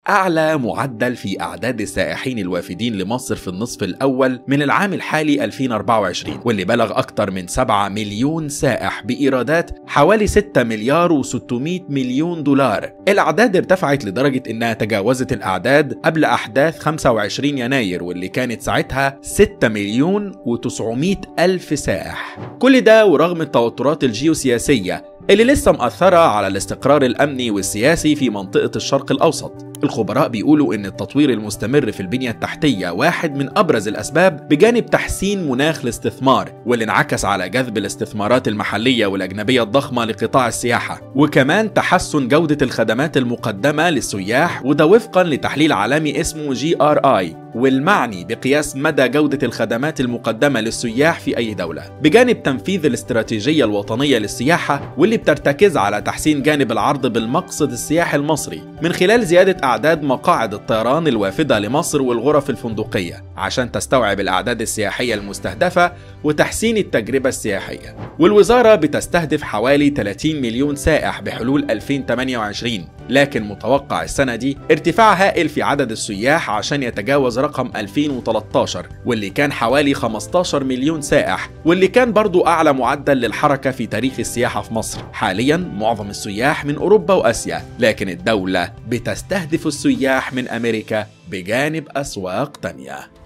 أعلى معدل في أعداد السائحين الوافدين لمصر في النصف الأول من العام الحالي 2024 واللي بلغ أكثر من 7 مليون سائح بإيرادات حوالي 6 مليار و600 مليون دولار الأعداد ارتفعت لدرجة إنها تجاوزت الأعداد قبل أحداث 25 يناير واللي كانت ساعتها 6 مليون و900 ألف سائح كل ده ورغم التوترات الجيوسياسية اللي لسه مأثرة على الاستقرار الأمني والسياسي في منطقة الشرق الأوسط الخبراء بيقولوا إن التطوير المستمر في البنية التحتية واحد من أبرز الأسباب بجانب تحسين مناخ الاستثمار واللي انعكس على جذب الاستثمارات المحلية والأجنبية الضخمة لقطاع السياحة وكمان تحسن جودة الخدمات المقدمة للسياح وده وفقا لتحليل عالمي اسمه جي ار اي والمعني بقياس مدى جودة الخدمات المقدمة للسياح في أي دولة بجانب تنفيذ الاستراتيجية الوطنية للسياحة واللي بترتكز على تحسين جانب العرض بالمقصد السياحي المصري من خلال زيادة أعداد مقاعد الطيران الوافدة لمصر والغرف الفندقية عشان تستوعب الأعداد السياحية المستهدفة وتحسين التجربة السياحية والوزارة بتستهدف حوالي 30 مليون سائح بحلول 2028 لكن متوقع السنة دي ارتفاع هائل في عدد السياح عشان يتجاوز رقم 2013 واللي كان حوالي 15 مليون سائح واللي كان برضو أعلى معدل للحركة في تاريخ السياحة في مصر حاليا معظم السياح من أوروبا وآسيا لكن الدولة بتستهدف السياح من أمريكا بجانب أسواق تانية